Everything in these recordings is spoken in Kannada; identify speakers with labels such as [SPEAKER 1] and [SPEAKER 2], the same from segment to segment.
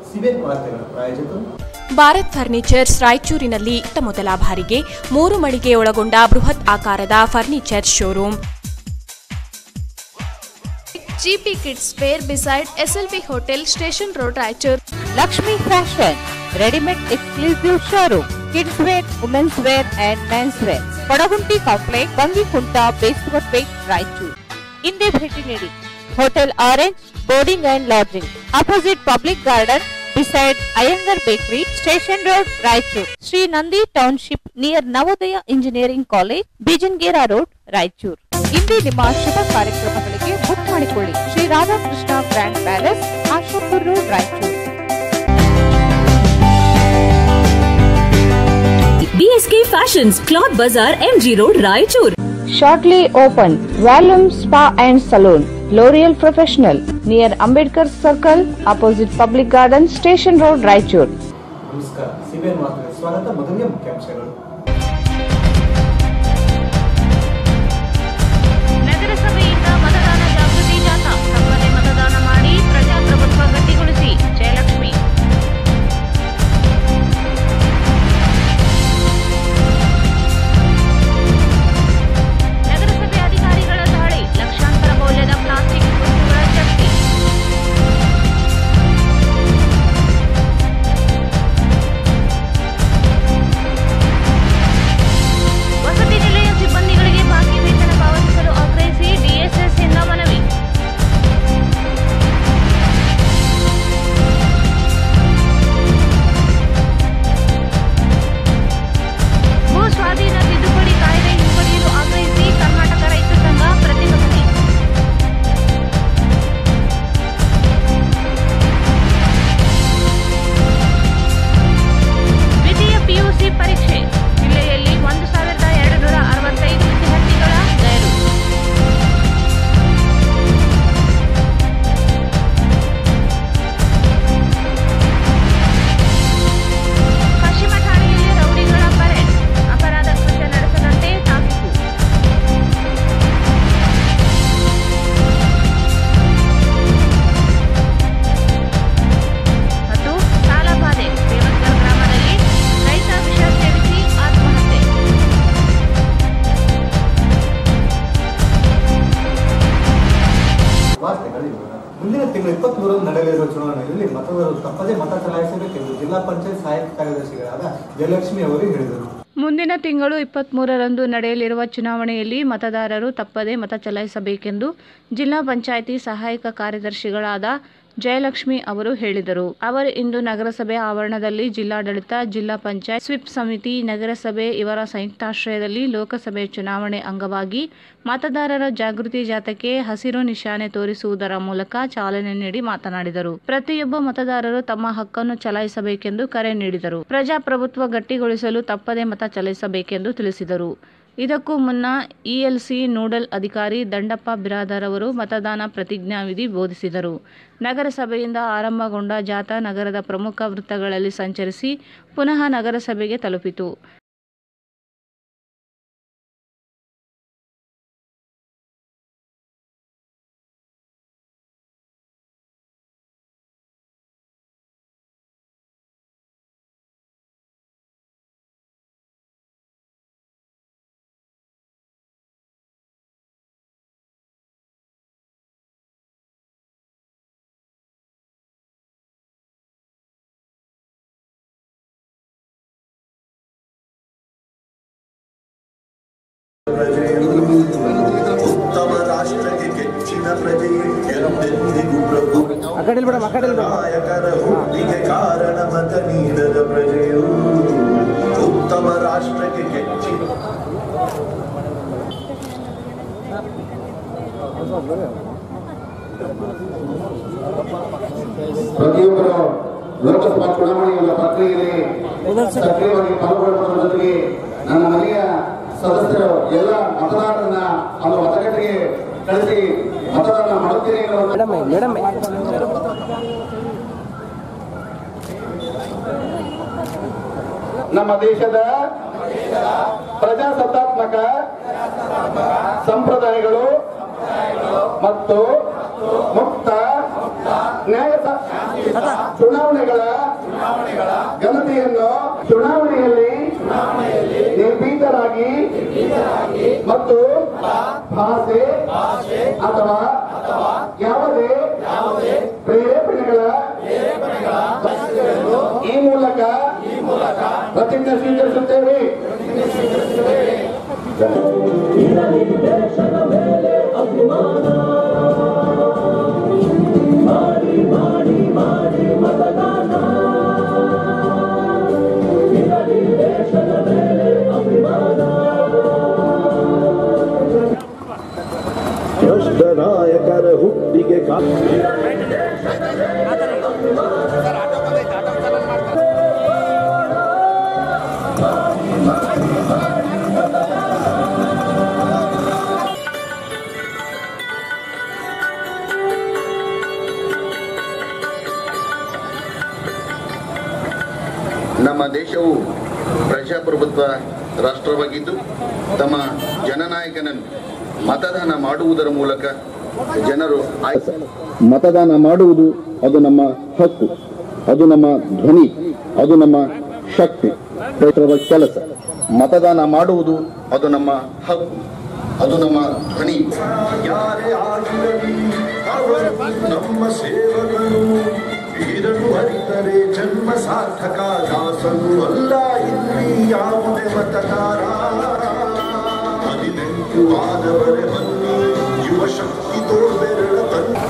[SPEAKER 1] ಸಿಬಿಎನ್ ವಾರ್ತೆಗಳ ಪ್ರಾಯೋಜಕರು
[SPEAKER 2] ಭಾರತ್ ಫರ್ನಿಚರ್ಸ್ ರಾಯಚೂರಿನಲ್ಲಿ ಇತ್ತ ಮೊದಲ ಬಾರಿಗೆ ಮೂರು ಮಳಿಗೆ ಒಳಗೊಂಡ ಬೃಹತ್ ಆಕಾರದ furniture showroom
[SPEAKER 3] GP Kids Wear beside SLV Hotel Station Road Raichur.
[SPEAKER 4] Lakshmi Fashion, ready-made exclusive showroom, kids wear, women's wear and men's wear. Kodagunti complex Bangikunta Beswar Pet Raichur ಹಿಂದೆ ಭೇಟಿ ನೀಡಿ hotel orange boarding and lodging opposite public garden beside Iyengar bakery station road Raichur Shri Nandi township near Navodaya engineering college Bijangera road Raichur ಇಂದೇ ನಿಮ್ಮ ಶುಭ ಕಾರ್ಯಕ್ರಮಗಳಿಗೆ ಬುಕ್ ಮಾಡಿಕೊಳ್ಳಿ Shri Radhakrishna grand palace Ashapur road Raichur
[SPEAKER 5] BSK Fashions, Cloth Bazaar, MG Road, Raichur.
[SPEAKER 4] Shortly open Volume Spa and Saloon, L'Oreal Professional, near Ambedkar Circle, opposite Public Garden, Station Road, Raichur.
[SPEAKER 1] ನಮಸ್ಕಾರ ಸಿಬಿಎನ್ ವಾರ್ತೆಗಳ ಸ್ವಾಗತ ಮೊದಲಿಗೆ ಮುಖ್ಯಾಂಶಗಳು
[SPEAKER 3] ನಗರಸಭೆಯಿಂದ ಮತದಾನ ಜಾಗೃತಿ ಜಾಥಾ ತಪ್ಪದೆ ಮತದಾನ ಮಾಡಿ ಪ್ರಜಾಪ್ರಭುತ್ವ ಗಟ್ಟಿಗೊಳಿಸಿ ಜಯಲಕ್ಷ್ಮಿ ನಗರಸಭೆ ಅಧಿಕಾರಿಗಳ ದಾಳಿ ಲಕ್ಷಾಂತರ ಮೌಲ್ಯದ ಪ್ಲಾಸ್ಟಿಕ್ ವಸ್ತುಗಳ ಜಪ್ತಿ ವಸತಿ ನಿಲಯ ಸಿಬ್ಬಂದಿಗಳಿಗೆ ಬಾಕಿ ವೇತನ ಪಾವತಿಸಲು ಆಗ್ರಹಿಸಿ ಡಿಎಸ್ಎಸ್ ಇಂದ ಮನವಿ ಭೂ ಸ್ವಾಧೀನ ತಿದ್ದುಪಡಿ ಕಾಯ್ದೆ ಹಿಂಪಡೆಯಲು ಆಗ್ರಹಿಸಿ ಕರ್ನಾಟಕ ರೈತ ಸಂಘ ಪ್ರತಿಭಟನೆ ದ್ವಿತೀಯ ಪಿಯುಸಿ ಪರೀಕ್ಷೆ ಜಿಲ್ಲೆಯಲ್ಲಿ ಒಂದು ಸಾವಿರದ ಎರಡು ನೂರ ಅರವತ್ತೈದು ವಿದ್ಯಾರ್ಥಿಗಳ ಗೈರು ಪಶ್ಚಿಮ ಠಾಣೆಯಲ್ಲಿ ರೌಡಿಗಳ ಪರೇಡ್ ಅಪರಾಧ ಕೃತ್ಯ ನಡೆಸದಂತೆ ತಾಕೀತು ಮತ್ತು ಸಾಲಬಾಧೆ ದೇವಸ್ಗರ್ ಗ್ರಾಮದಲ್ಲಿ ರೈತ ವಿಷ ಸೇವಿಸಿ ಆತ್ಮಹತ್ಯೆ
[SPEAKER 1] ವಾರ್ತೆಗಳು ಇವಾಗ ಮುಂದಿನ ತಿಂಗಳು ಇಪ್ಪತ್ಮೂರರಂದು ನಡೆಯಲಿರುವ ಚುನಾವಣೆಯಲ್ಲಿ ಮತದಾರರು ತಪ್ಪದೇ ಮತ ಚಲಾಯಿಸಬೇಕೆಂದು ಜಿಲ್ಲಾ ಪಂಚಾಯತ್ ಸಹಾಯಕ ಕಾರ್ಯದರ್ಶಿಗಳಾದ ಜಯಲಕ್ಷ್ಮಿ ಅವರು ಹೇಳಿದರು
[SPEAKER 3] ಮುಂದಿನ ತಿಂಗಳು ಇಪ್ಪತ್ತ್ಮೂರರಂದು ನಡೆಯಲಿರುವ ಚುನಾವಣೆಯಲ್ಲಿ ಮತದಾರರು ತಪ್ಪದೇ ಮತ ಚಲಾಯಿಸಬೇಕೆಂದು ಜಿಲ್ಲಾ ಪಂಚಾಯಿತಿ ಸಹಾಯಕ ಕಾರ್ಯದರ್ಶಿಗಳಾದ ಜಯಲಕ್ಷ್ಮಿ ಅವರು ಹೇಳಿದರು ಅವರು ಇಂದು ನಗರಸಭೆ ಆವರಣದಲ್ಲಿ ಜಿಲ್ಲಾಡಳಿತ ಜಿಲ್ಲಾ ಪಂಚಾಯತ್ ಸ್ವಿಪ್ ಸಮಿತಿ ನಗರಸಭೆ ಇವರ ಸಂಯುಕ್ತಾಶ್ರಯದಲ್ಲಿ ಲೋಕಸಭೆ ಚುನಾವಣೆ ಅಂಗವಾಗಿ ಮತದಾರರ ಜಾಗೃತಿ ಜಾಥಾಕ್ಕೆ ಹಸಿರು ನಿಶಾನೆ ತೋರಿಸುವುದರ ಮೂಲಕ ಚಾಲನೆ ನೀಡಿ ಮಾತನಾಡಿದರು ಪ್ರತಿಯೊಬ್ಬ ಮತದಾರರು ತಮ್ಮ ಹಕ್ಕನ್ನು ಚಲಾಯಿಸಬೇಕೆಂದು ಕರೆ ನೀಡಿದರು ಪ್ರಜಾಪ್ರಭುತ್ವ ಗಟ್ಟಿಗೊಳಿಸಲು ತಪ್ಪದೇ ಮತ ಚಲಾಯಿಸಬೇಕೆಂದು ತಿಳಿಸಿದರು ಇದಕ್ಕೂ ಮುನ್ನ ಇಎಲ್ಸಿ ನೋಡಲ್ ಅಧಿಕಾರಿ ದಂಡಪ್ಪ ಬಿರಾದರ್ ಅವರು ಮತದಾನ ಪ್ರತಿಜ್ಞಾವಿಧಿ ಬೋಧಿಸಿದರು ನಗರಸಭೆಯಿಂದ ಆರಂಭಗೊಂಡ ಜಾಥಾ ನಗರದ ಪ್ರಮುಖ ವೃತ್ತಗಳಲ್ಲಿ ಸಂಚರಿಸಿ ಪುನಃ ನಗರಸಭೆಗೆ ತಲುಪಿತು
[SPEAKER 6] ಉತ್ತಮ ರಾಷ್ಟ್ರಕ್ಕೆ ಕೆಚ್ಚಿನ ಪ್ರಜೆಯೇ ಎಂದೆಂದಿಗೂ ಪ್ರಭು ನಾಯಕರ ಹುಟ್ಟಿಗೆ ಕಾರಣ ಮತ ನೀಡದ ಪ್ರಜೆಯು ಉತ್ತಮ ರಾಷ್ಟ್ರಕ್ಕೆ ಕೆಚ್ಚಿನ
[SPEAKER 7] ಪ್ರತಿಯೊಬ್ಬರು ಲೋಕಸಭಾ ಚುನಾವಣೆಯ ಪ್ರಕ್ರಿಯೆಯಲ್ಲಿ ಸಕ್ರಿಯವಾಗಿ ಪಾಲ್ಗೊಳ್ಳುವುದರ ಜೊತೆಗೆ ನನ್ನ ಮನೆಯ ಸದಸ್ಯರು ಎಲ್ಲ ಮತದಾರರನ್ನ ಒಂದು ಮತಗಟ್ಟೆಗೆ ಕಳಿಸಿ ಮತದಾನ ಮಾಡುತ್ತೀರಿ ಎನ್ನುವ ನಮ್ಮ ದೇಶದ ಪ್ರಜಾಸತ್ತಾತ್ಮಕ ಸಂಪ್ರದಾಯಗಳು ಮತ್ತು ಮುಕ್ತ ನ್ಯಾಯ ಚುನಾವಣೆಗಳ ಘನತೆಯನ್ನು ಚುನಾವಣೆಯಲ್ಲಿ ನಿರ್ಭೀತರಾಗಿ ಮತ್ತು ಭಾಷೆ ಅಥವಾ ಯಾವುದೇ ಪ್ರೇರೇಪಣೆಗಳ ಈ ಮೂಲಕ ಪ್ರತಿಜ್ಞೆ ಸ್ವೀಕರಿಸುತ್ತೇವೆ
[SPEAKER 6] ಭ್ರಷ್ಟ ನಾಯಕರ ಹುಟ್ಟಿಗೆ ಕಾ
[SPEAKER 7] ನಮ್ಮ ದೇಶವು ಪ್ರಜಾಪ್ರಭುತ್ವ ರಾಷ್ಟ್ರವಾಗಿದ್ದು ತಮ್ಮ ಜನನಾಯಕನನ್ನು ಮತದಾನ ಮಾಡುವುದರ ಮೂಲಕ ಜನರು ಆಯ್ಕೆ
[SPEAKER 8] ಮತದಾನ ಮಾಡುವುದು ಅದು ನಮ್ಮ ಹಕ್ಕು ಅದು ನಮ್ಮ ಧ್ವನಿ ಅದು ನಮ್ಮ ಶಕ್ತಿ ಪ್ರತಿಯೊಬ್ಬರ ಕೆಲಸ
[SPEAKER 7] ಮತದಾನ ಮಾಡುವುದು ಅದು ನಮ್ಮ ಹಕ್ಕು ಅದು ನಮ್ಮ ಧ್ವನಿ
[SPEAKER 6] ಯಾರೇ ಆಗಿರಲಿ ಅವರು ನಮ್ಮ ಸೇವಕರು ಇದನ್ನು ಅರಿತರೆ ಜನ್ಮ ಸಾರ್ಥಕ ದಾಸನು ಅಲ್ಲ ಇಲ್ಲಿ ಯಾವುದೇ ಮತದಾರ ಹದಿನೆಂಟು ಆದವರೆ ಬನ್ನಿ ಯುವ ಶಕ್ತಿ ತೋರ್ಬೆರಳ ತನ್ನಿ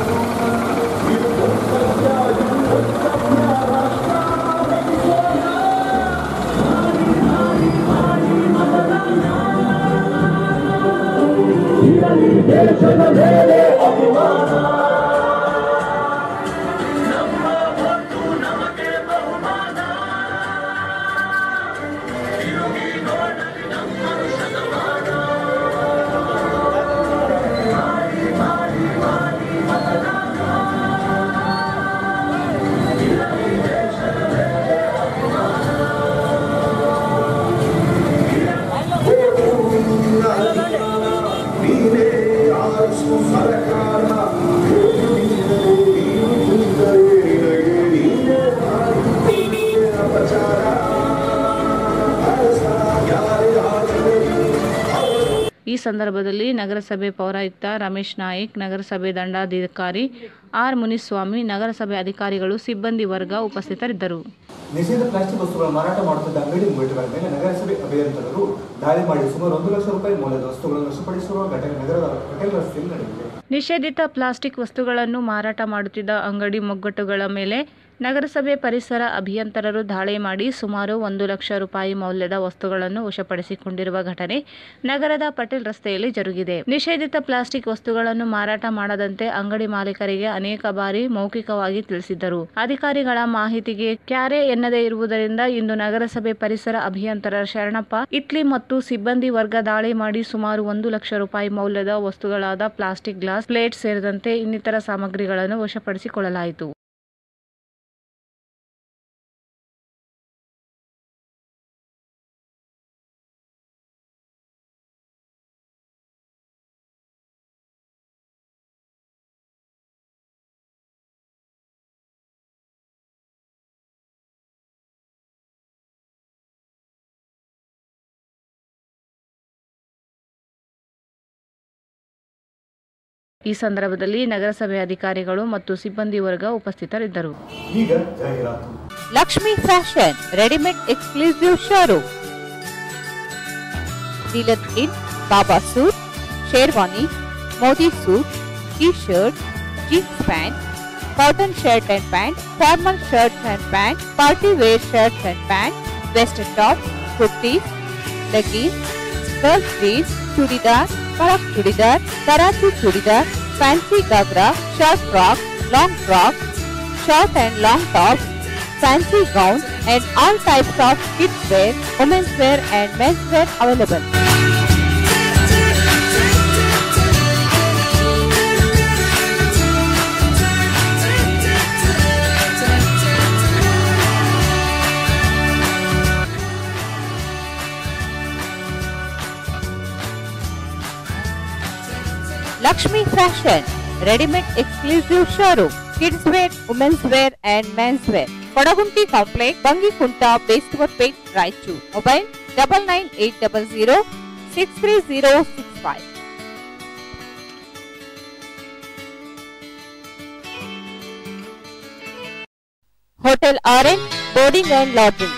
[SPEAKER 6] ನೀನೇ ಆರಿಸು ಸರ್ಕಾರ ಅಪಚಾರ ಯಾರೇ ಆಗಲಿ
[SPEAKER 3] ಈ ಸಂದರ್ಭದಲ್ಲಿ ನಗರಸಭೆ ಪೌರಾಯುಕ್ತ ರಮೇಶ್ ನಾಯ್ಕ್ ನಗರಸಭೆ ದಂಡಾಧಿಕಾರಿ ಆರ್ ಮುನಿಸ್ವಾಮಿ ನಗರಸಭೆ ಅಧಿಕಾರಿಗಳು ಸಿಬ್ಬಂದಿ ವರ್ಗ ಉಪಸ್ಥಿತರಿದ್ದರು
[SPEAKER 1] ನಿಷೇಧ ಪ್ಲಾಸ್ಟಿಕ್ ವಸ್ತುಗಳ ಮಾರಾಟ ಮಾಡುತ್ತಿದ್ದ ಅಂಗಡಿ ಮುಂಗಟ್ಟುಗಳ ಮೇಲೆ ನಗರಸಭೆ ಅಭಿಯಂತರರು ದಾಳಿ ಮಾಡಿ ಸುಮಾರು ಒಂದು ಲಕ್ಷ ರೂಪಾಯಿ ಮೌಲ್ಯದ ವಸ್ತುಗಳನ್ನು ವಶಪಡಿಸಿರುವ ಘಟನೆ ನಗರದ ಪಟೇಲ್ ರಸ್ತೆಯಲ್ಲಿ ನಡೆದಿದೆ
[SPEAKER 3] ನಿಷೇಧಿತ ಪ್ಲಾಸ್ಟಿಕ್ ವಸ್ತುಗಳನ್ನು ಮಾರಾಟ ಮಾಡುತ್ತಿದ್ದ ಅಂಗಡಿ ಮೊಗ್ಗಟ್ಟುಗಳ ಮೇಲೆ ನಗರಸಭೆ ಪರಿಸರ ಅಭಿಯಂತರರು ದಾಳಿ ಮಾಡಿ ಸುಮಾರು ಒಂದು ಲಕ್ಷ ರೂಪಾಯಿ ಮೌಲ್ಯದ ವಸ್ತುಗಳನ್ನು ವಶಪಡಿಸಿಕೊಂಡಿರುವ ಘಟನೆ ನಗರದ ಪಟೇಲ್ ರಸ್ತೆಯಲ್ಲಿ ಜರುಗಿದೆ ನಿಷೇಧಿತ ಪ್ಲಾಸ್ಟಿಕ್ ವಸ್ತುಗಳನ್ನು ಮಾರಾಟ ಮಾಡದಂತೆ ಅಂಗಡಿ ಮಾಲೀಕರಿಗೆ ಅನೇಕ ಬಾರಿ ಮೌಖಿಕವಾಗಿ ತಿಳಿಸಿದ್ದರು ಅಧಿಕಾರಿಗಳ ಮಾಹಿತಿಗೆ ಕ್ಯಾರೆ ಎನ್ನದೇ ಇರುವುದರಿಂದ ಇಂದು ನಗರಸಭೆ ಪರಿಸರ ಅಭಿಯಂತರ ಶರಣಪ್ಪ ಇಟ್ಲಿ ಮತ್ತು ಸಿಬ್ಬಂದಿ ವರ್ಗ ದಾಳಿ ಮಾಡಿ ಸುಮಾರು ಒಂದು ಲಕ್ಷ ರೂಪಾಯಿ ಮೌಲ್ಯದ ವಸ್ತುಗಳಾದ ಪ್ಲಾಸ್ಟಿಕ್ ಗ್ಲಾಸ್ ಪ್ಲೇಟ್ ಸೇರಿದಂತೆ ಇನ್ನಿತರ ಸಾಮಗ್ರಿಗಳನ್ನು ವಶಪಡಿಸಿಕೊಳ್ಳಲಾಯಿತು ಈ ಸಂದರ್ಭದಲ್ಲಿ ನಗರಸಭೆ ಅಧಿಕಾರಿಗಳು ಮತ್ತು ಸಿಬ್ಬಂದಿ ವರ್ಗ ಉಪಸ್ಥಿತರಿದ್ದರು
[SPEAKER 1] ಈಗ ಜಾಹೀರಾತು
[SPEAKER 4] Lakshmi Fashion, ready-made exclusive showroom. Dealer in Baba suit, Sherwani, Modi suit, T-shirt, jeans pant, cotton shirt and pant, formal shirts and pant, party wear shirts and pant, western top, kurtis, leggings, skirt jeans, chudidar, karak chudidar, karachi chudidar, fancy gagra, short frock, long frock, short and long tops, fancy gowns and all types of kids wear, women's wear and men's wear available. Lakshmi Fashion, ready-made exclusive showroom. Kids wear women's wear and men's wear Kodagunti complex Bangikunta Beswar Pet Raichur mobile double nine eight double zero six three zero six five hotel orange boarding and lodging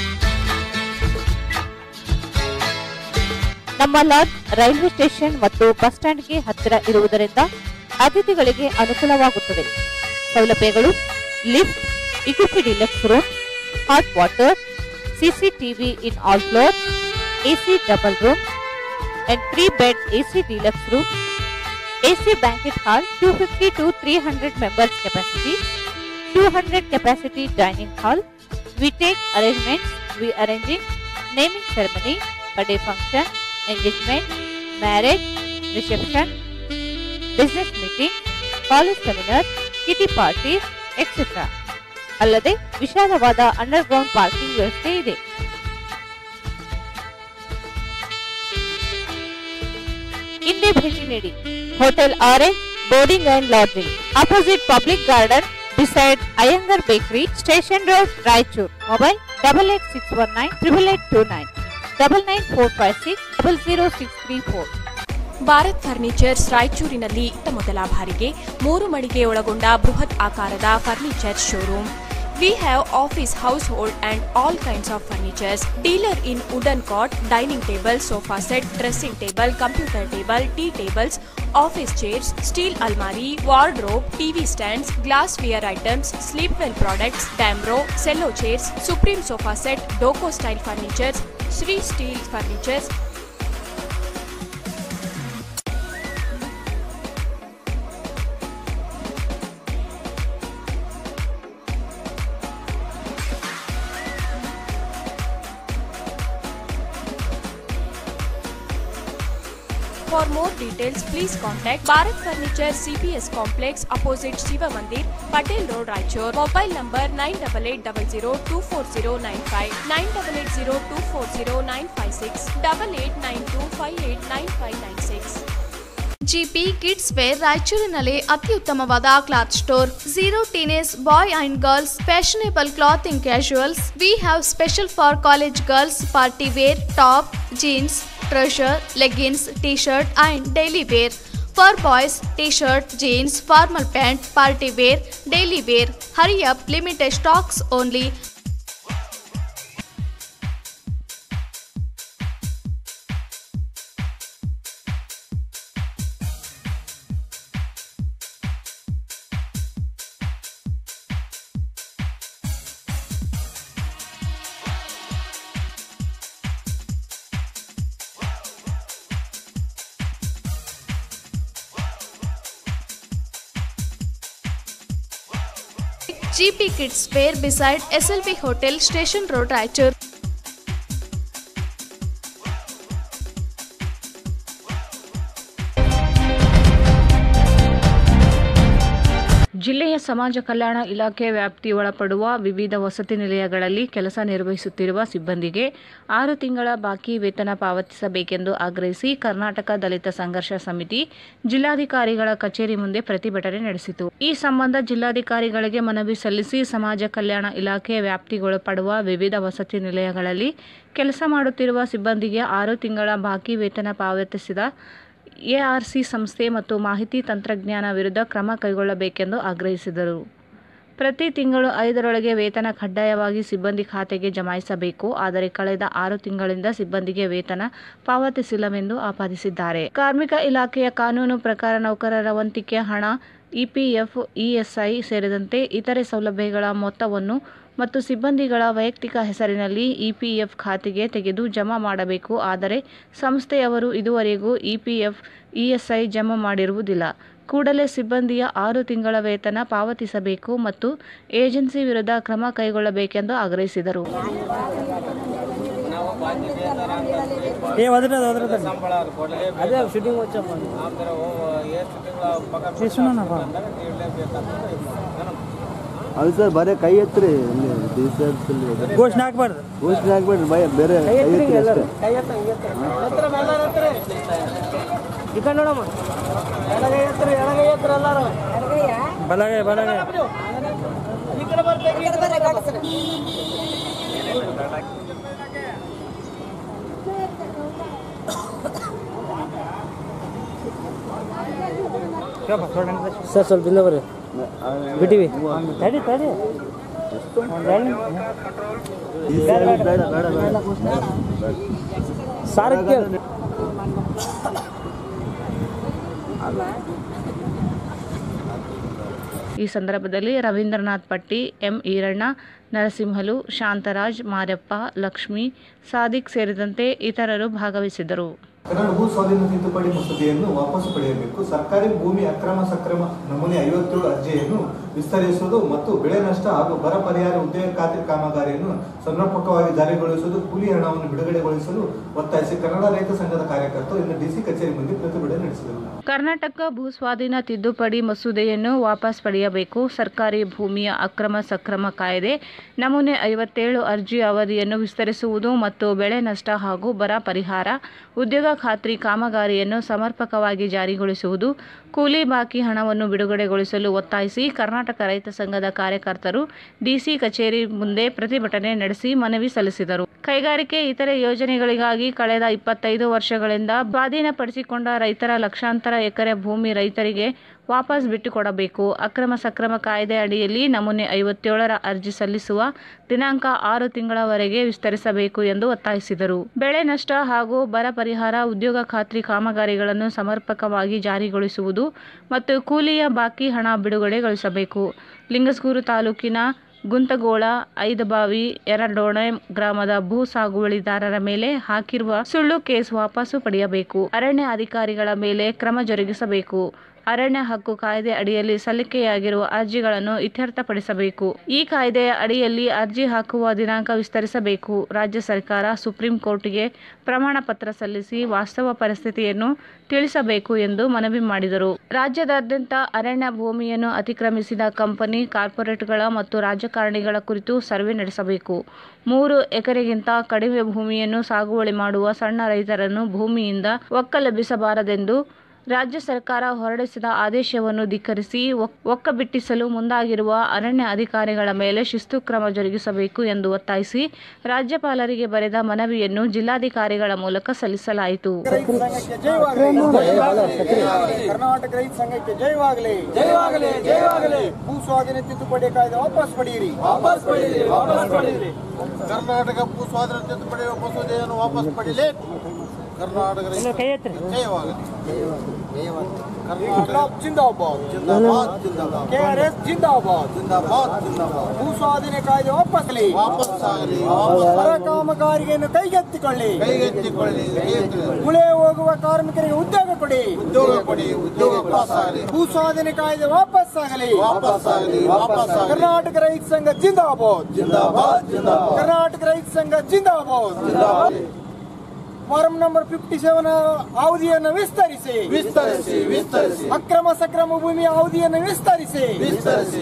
[SPEAKER 4] ನಮ್ಮ ಲಾಡ್ಜ್ ರೈಲ್ವೆ ಸ್ಟೇಷನ್ ಮತ್ತು ಬಸ್ ಸ್ಟ್ಯಾಂಡ್ಗೆ ಹತ್ತಿರ ಇರುವುದರಿಂದ ಅತಿಥಿಗಳಿಗೆ ಅನುಕೂಲವಾಗುತ್ತದೆ ಸೌಲಭ್ಯಗಳು lift equip deluxe room hot water CCTV in all floor AC double room and three bed AC deluxe room AC banquet hall two fifty to three hundred members capacity 200 capacity dining hall. We take arrangements. We arranging naming ceremony, birthday function, engagement, marriage, reception, business meeting, college seminar, kitty parties, etc. ಅಲ್ಲದೆ ವಿಶಾಲವಾದ ಅಂಡರ್ಗ್ರೌಂಡ್ ಪಾರ್ಕಿಂಗ್ ವ್ಯವಸ್ಥೆ ಇದೆ ಹಿಂದೆ ಭೇಟಿ ನೀಡಿ hotel orange boarding and lodging opposite public garden beside Iyengar Bakery, Station Road, Raichur. Mobile double eight six one nine triple eight two nine double nine four five six double zero six three four.
[SPEAKER 2] Bharat furnitures ರಾಯಚೂರಿನಲ್ಲಿ ಇತ್ತ ಮೊದಲ ಬಾರಿಗೆ ಮೂರು ಮಳಿಗೆ ಒಳಗೊಂಡ ಬೃಹತ್ ಆಕಾರದ furniture showroom we have office household and all kinds of furnitures dealer in wooden cot dining table sofa set dressing table computer table tea tables office chairs steel ಅಲ್ಮಾರಿ wardrobe TV stands glass wear items sleep well products Damro Cello chairs supreme sofa set Doco style furnitures Shri steel furnitures For more details, please contact Bharat Furniture CPS Complex opposite Shiva Mandir, Patel Road, Raichur. Mobile number 9880240959, 9880240956, 8892589596.
[SPEAKER 9] GP kids wear ರಾಯಚೂರಿನಲ್ಲಿ ಅತಿ ಉತ್ತಮವಾದ cloth store zero teenage boy and girls fashionable clothing casuals we have special for college girls party wear top jeans trouser leggings T shirt and daily wear for boys T shirt jeans formal pant party wear daily wear hurry up limited stocks only GP Kids Fair beside SLV Hotel, Station Road, Raichur.
[SPEAKER 3] ಜಿಲ್ಲೆಯ ಸಮಾಜ ಕಲ್ಯಾಣ ಇಲಾಖೆ ವ್ಯಾಪ್ತಿ ಒಳಪಡುವ ವಿವಿಧ ವಸತಿ ನಿಲಯಗಳಲ್ಲಿ ಕೆಲಸ ನಿರ್ವಹಿಸುತ್ತಿರುವ ಸಿಬ್ಬಂದಿಗೆ ಆರು ತಿಂಗಳ ಬಾಕಿ ವೇತನ ಪಾವತಿಸಬೇಕೆಂದು ಆಗ್ರಹಿಸಿ ಕರ್ನಾಟಕ ದಲಿತ ಸಂಘರ್ಷ ಸಮಿತಿ ಜಿಲ್ಲಾಧಿಕಾರಿಗಳ ಕಚೇರಿ ಮುಂದೆ ಪ್ರತಿಭಟನೆ ನಡೆಸಿತು ಈ ಸಂಬಂಧ ಜಿಲ್ಲಾಧಿಕಾರಿಗಳಿಗೆ ಮನವಿ ಸಲ್ಲಿಸಿ ಸಮಾಜ ಕಲ್ಯಾಣ ಇಲಾಖೆ ವ್ಯಾಪ್ತಿಗೊಳಪಡುವ ವಿವಿಧ ವಸತಿ ನಿಲಯಗಳಲ್ಲಿ ಕೆಲಸ ಮಾಡುತ್ತಿರುವ ಸಿಬ್ಬಂದಿಗೆ ಆರು ತಿಂಗಳ ಬಾಕಿ ವೇತನ ಪಾವತಿಸಿದ ಎಆರ್ಸಿ ಸಂಸ್ಥೆ ಮತ್ತು ಮಾಹಿತಿ ತಂತ್ರಜ್ಞಾನ ವಿರುದ್ಧ ಕ್ರಮ ಕೈಗೊಳ್ಳಬೇಕೆಂದು ಆಗ್ರಹಿಸಿದರು ಪ್ರತಿ ತಿಂಗಳು ಐದರೊಳಗೆ ವೇತನ ಕಡ್ಡಾಯವಾಗಿ ಸಿಬ್ಬಂದಿ ಖಾತೆಗೆ ಜಮಾಯಿಸಬೇಕು ಆದರೆ ಕಳೆದ ಆರು ತಿಂಗಳಿಂದ ಸಿಬ್ಬಂದಿಗೆ ವೇತನ ಪಾವತಿಸಿಲ್ಲವೆಂದು ಆಪಾದಿಸಿದ್ದಾರೆ ಕಾರ್ಮಿಕ ಇಲಾಖೆಯ ಕಾನೂನು ಪ್ರಕಾರ ನೌಕರರ ವಂತಿಕೆ ಹಣ ಇಪಿಎಫ್ ಇಎಸ್ಐ ಸೇರಿದಂತೆ ಇತರೆ ಸೌಲಭ್ಯಗಳ ಮೊತ್ತವನ್ನು ಮತ್ತು ಸಿಬ್ಬಂದಿಗಳ ವೈಯಕ್ತಿಕ ಹೆಸರಿನಲ್ಲಿ ಇಪಿಎಫ್ ಖಾತೆಗೆ ತೆಗೆದು ಜಮಾ ಮಾಡಬೇಕು ಆದರೆ ಸಂಸ್ಥೆಯವರು ಇದುವರೆಗೂ ಇಪಿಎಫ್ ಇಎಸ್ಐ ಜಮಾ ಮಾಡಿರುವುದಿಲ್ಲ ಕೂಡಲೇ ಸಿಬ್ಬಂದಿಯ ಆರು ತಿಂಗಳ ವೇತನ ಪಾವತಿಸಬೇಕು ಮತ್ತು ಏಜೆನ್ಸಿ ವಿರುದ್ಧ ಕ್ರಮ ಕೈಗೊಳ್ಳಬೇಕೆಂದು ಆಗ್ರಹಿಸಿದರು
[SPEAKER 10] ಅದೇ ಶೂಟಿಂಗ್ వచ్చాము
[SPEAKER 11] ಅದು ಸರ್ ಬರೀ ಕೈ ಎತ್ತರಿ
[SPEAKER 10] ಘೋಷಣೆ ಹಾಕ್ಬಾರ್ದು
[SPEAKER 11] ಘೋಷಣೆ ಹಾಕ್ಬೇಡ್ರಿ ಭಯ ಬೇರೆ ಕೈ ಎತ್ತರಿ ಅಷ್ಟೇ
[SPEAKER 10] ಕೈ ಎತ್ತ ಈ ಕಡೆ ನೋಡಮ್ಮ ಎಡಗೈ ಎತ್ತರಿ ಎಡಗೈ ಎತ್ತರಿ ಎಲ್ಲಾರು ಬಲಗೈ ಬಲಗೈ ಸರ್ ಸ್ವಲ್ಪ ಹಿಂದೆ ಬರ್ರಿ ಬಿಟ್ಟಿವಿ ತಡಿ ತಡಿ ಒಂದ್ ಎರಡು ನಿಮಿಷ. ಬೇಡ, ಬೇಡ, ಬೇಡ, ಬೇಡ. ಸಾರಕ್ಕೆ
[SPEAKER 3] ಈ ಸಂದರ್ಭದಲ್ಲಿ ರವೀಂದ್ರನಾಥ್ ಪಟ್ಟಿ ಎಂ ಈರಣ್ಣ ನರಸಿಂಹಲು ಶಾಂತರಾಜ್ ಮಾರ್ಯಪ್ಪ ಲಕ್ಷ್ಮಿ ಸಾದಿಕ್ ಸೇರಿದಂತೆ ಇತರರು ಭಾಗವಹಿಸಿದ್ದರು
[SPEAKER 1] ಕನ್ನಡ ಭೂ ಸ್ವಾಧೀನ ತಿದ್ದುಪಡಿ ಮಸೂದೆಯನ್ನು ವಾಪಸ್ ಪಡೆಯಬೇಕು ಸರ್ಕಾರಿ ಭೂಮಿ ಅಕ್ರಮ ಸಕ್ರಮ ನಮೂನೆ ಐವತ್ತೇಳು ಅರ್ಜಿಯನ್ನು ವಿಸ್ತರಿಸುವುದು ಮತ್ತು ಬೆಳೆ ನಷ್ಟ ಹಾಗೂ ಬರ ಪರಿಹಾರ ಉದ್ಯೋಗ ಖಾತ್ರಿ ಕಾಮಗಾರಿಯನ್ನು ಸಮರ್ಪಕವಾಗಿ ಜಾರಿಗೊಳಿಸುವುದು ಕೂಲಿ ಹಣವನ್ನು ಬಿಡುಗಡೆಗೊಳಿಸಲು ಒತ್ತಾಯಿಸಿ ಕನ್ನಡ ರೈತ ಸಂಘದ ಕಾರ್ಯಕರ್ತರು ಇನ್ನು ಡಿಸಿ ಕಚೇರಿ ಮುಂದೆ ಪ್ರತಿಭಟನೆ ನಡೆಸಿದರು
[SPEAKER 3] ಕರ್ನಾಟಕ ಭೂ ಸ್ವಾಧೀನ ತಿದ್ದುಪಡಿ ಮಸೂದೆಯನ್ನು ವಾಪಸ್ ಪಡೆಯಬೇಕು ಸರ್ಕಾರಿ ಭೂಮಿಯ ಅಕ್ರಮ ಸಕ್ರಮ ಕಾಯ್ದೆ ನಮೂನೆ ಐವತ್ತೇಳು ಅರ್ಜಿ ಅವಧಿಯನ್ನು ವಿಸ್ತರಿಸುವುದು ಮತ್ತು ಬೆಳೆ ನಷ್ಟ ಹಾಗೂ ಬರ ಪರಿಹಾರ ಉದ್ಯೋಗ ಖಾತ್ರಿ ಕಾಮಗಾರಿಯನ್ನು ಸಮರ್ಪಕವಾಗಿ ಜಾರಿಗೊಳಿಸುವುದು ಕೂಲಿ ಬಾಕಿ ಹಣವನ್ನು ಬಿಡುಗಡೆಗೊಳಿಸಲು ಒತ್ತಾಯಿಸಿ ಕರ್ನಾಟಕ ರೈತ ಸಂಘದ ಕಾರ್ಯಕರ್ತರು ಡಿಸಿ ಕಚೇರಿ ಮುಂದೆ ಪ್ರತಿಭಟನೆ ನಡೆಸಿ ಮನವಿ ಸಲ್ಲಿಸಿದರು ಕೈಗಾರಿಕೆ ಇತರೆ ಯೋಜನೆಗಳಿಗಾಗಿ ಕಳೆದ ಇಪ್ಪತ್ತೈದು ವರ್ಷಗಳಿಂದ ಸ್ವಾಧೀನಪಡಿಸಿಕೊಂಡ ರೈತರ ಲಕ್ಷಾಂತರ ಎಕರೆ ಭೂಮಿ ರೈತರಿಗೆ ವಾಪಸ್ ಬಿಟ್ಟುಕೊಡಬೇಕು ಅಕ್ರಮ ಸಕ್ರಮ ಕಾಯ್ದೆ ಅಡಿಯಲ್ಲಿ ನಮೂನೆ ಐವತ್ತೇಳರ ಅರ್ಜಿ ಸಲ್ಲಿಸುವ ದಿನಾಂಕ ಆರು ತಿಂಗಳವರೆಗೆ ವಿಸ್ತರಿಸಬೇಕು ಎಂದು ಒತ್ತಾಯಿಸಿದರು ಬೆಳೆ ನಷ್ಟ ಹಾಗೂ ಬರ ಪರಿಹಾರ ಉದ್ಯೋಗ ಖಾತ್ರಿ ಕಾಮಗಾರಿಗಳನ್ನು ಸಮರ್ಪಕವಾಗಿ ಜಾರಿಗೊಳಿಸುವುದು ಮತ್ತು ಕೂಲಿಯ ಬಾಕಿ ಹಣ ಬಿಡುಗಡೆಗೊಳಿಸಬೇಕು ಲಿಂಗಸ್ಗೂರು ತಾಲೂಕಿನ ಗುಂತಗೋಳ ಐದಬಾವಿ ಎರಡೋಣೆ ಗ್ರಾಮದ ಭೂ ಸಾಗುವಳಿದಾರರ ಮೇಲೆ ಹಾಕಿರುವ ಸುಳ್ಳು ಕೇಸ್ ವಾಪಸ್ಸು ಪಡೆಯಬೇಕು ಅರಣ್ಯ ಅಧಿಕಾರಿಗಳ ಮೇಲೆ ಕ್ರಮ ಜರುಗಿಸಬೇಕು ಅರಣ್ಯ ಹಕ್ಕು ಕಾಯ್ದೆ ಅಡಿಯಲ್ಲಿ ಸಲ್ಲಿಕೆಯಾಗಿರುವ ಅರ್ಜಿಗಳನ್ನು ಇತ್ಯರ್ಥಪಡಿಸಬೇಕು ಈ ಕಾಯ್ದೆಯ ಅಡಿಯಲ್ಲಿ ಅರ್ಜಿ ಹಾಕುವ ದಿನಾಂಕ ವಿಸ್ತರಿಸಬೇಕು ರಾಜ್ಯ ಸರ್ಕಾರ ಸುಪ್ರೀಂ ಕೋರ್ಟ್ಗೆ ಪ್ರಮಾಣ ಪತ್ರ ಸಲ್ಲಿಸಿ ವಾಸ್ತವ ಪರಿಸ್ಥಿತಿಯನ್ನು ತಿಳಿಸಬೇಕು ಎಂದು ಮನವಿ ಮಾಡಿದರು ರಾಜ್ಯದಾದ್ಯಂತ ಅರಣ್ಯ ಭೂಮಿಯನ್ನು ಅತಿಕ್ರಮಿಸಿದ ಕಂಪನಿ ಕಾರ್ಪೊರೇಟ್ಗಳ ಮತ್ತು ರಾಜಕಾರಣಿಗಳ ಕುರಿತು ಸರ್ವೆ ನಡೆಸಬೇಕು ಮೂರು ಎಕರೆಗಿಂತ ಕಡಿಮೆ ಭೂಮಿಯನ್ನು ಸಾಗುವಳಿ ಮಾಡುವ ಸಣ್ಣ ರೈತರನ್ನು ಭೂಮಿಯಿಂದ ಒಕ್ಕಲೆಬ್ಬಿಸಬಾರದೆಂದು ರಾಜ್ಯ ಸರ್ಕಾರ ಹೊರಡಿಸಿದ ಆದೇಶವನ್ನು ಧಿಕ್ಕರಿಸಿ ಒಕ್- ಒಕ್ಕಬಿಟ್ಟಿಸಲು ಮುಂದಾಗಿರುವ ಅರಣ್ಯ ಅಧಿಕಾರಿಗಳ ಮೇಲೆ ಶಿಸ್ತು ಕ್ರಮ ಜರುಗಿಸಬೇಕು ಎಂದು ಒತ್ತಾಯಿಸಿ ರಾಜ್ಯಪಾಲರಿಗೆ ಬರೆದ ಮನವಿಯನ್ನು ಜಿಲ್ಲಾಧಿಕಾರಿಗಳ ಮೂಲಕ ಸಲ್ಲಿಸಲಾಯಿತು
[SPEAKER 12] ಕರ್ನಾಟಕ ರೈತ ಸಂಘಕ್ಕೆ ಜಯವಾಗಲಿ ಜಯವಾಗಲಿ ಜಯವಾಗಲಿ ಭೂ ಸ್ವಾಧೀನ ತಿದ್ದುಪಡಿ ಕಾಯ್ದೆ ವಾಪಸ್ ಪಡೆಯಿರಿ ವಾಪಸ್ ಪಡೆಯಿರಿ ವಾಪಸ್ ಪಡೆಯಿರಿ ಕರ್ನಾಟಕ ಭೂ ಸ್ವಾಧೀನ ತಿದ್ದುಪಡಿ ಮಸೂದೆಯನ್ನು ವಾಪಸ್ ಪಡೆಯಲಿ ಕರ್ನಾಟಕ ರೈತ ಜಯವಾಗಲಿ ಕರ್ನಾಟಕ ಜಿಂದಾಬಾದ್ ಜಿಂದಾಬಾದ್ ಜಿಂದಾಬಾದ್ ಕೆಆರ್ಎಸ್ ಜಿಂದಾಬಾದ್ ಜಿಂದಾಬಾದ್ ಜಿಂದಾಬಾದ್ ಭೂ ಸ್ವಾಧೀನ ಕಾಯ್ದೆ ವಾಪಸ್ಲಿ ವಾಪಸ್ ಆಗಲಿ ಹೊರ ಕಾಮಗಾರಿಯನ್ನು ಕೈಗೆತ್ತಿಕೊಳ್ಳಿ ಕೈಗೆತ್ತಿಕೊಳ್ಳಿ ಗುಳೆ ಹೋಗುವ ಕಾರ್ಮಿಕರಿಗೆ ಉದ್ಯೋಗ ಕೊಡಿ ಉದ್ಯೋಗ ಕೊಡಿ ಉದ್ಯೋಗ ಪಾಸ್ ಆಗಲಿ ಭೂ ಸ್ವಾಧೀನ ಕಾಯ್ದೆ ವಾಪಸ್ ಆಗಲಿ ವಾಪಸ್ ಆಗಲಿ ವಾಪಸ್ ಆಗಲಿ ಕರ್ನಾಟಕ ರೈತ ಸಂಘ ಜಿಂದಾಬಾದ್ ಜಿಂದಾಬಾದ್ ಜಿಂದಾಬಾದ್ ಕರ್ನಾಟಕ ರೈತ ಸಂಘ ಜಿಂದಾಬಾದ್ ಜಿಂದಾಬಾದ್ ಫಾರಂ ನಂಬರ್ ಫಿಫ್ಟಿ ಸೆವೆನ್ ಅವಧಿಯನ್ನು ವಿಸ್ತರಿಸಿ ವಿಸ್ತರಿಸಿ ವಿಸ್ತರಿಸಿ ಅಕ್ರಮ ಸಕ್ರಮ ಭೂಮಿಯ ಅವಧಿಯನ್ನು ವಿಸ್ತರಿಸಿ ವಿಸ್ತರಿಸಿ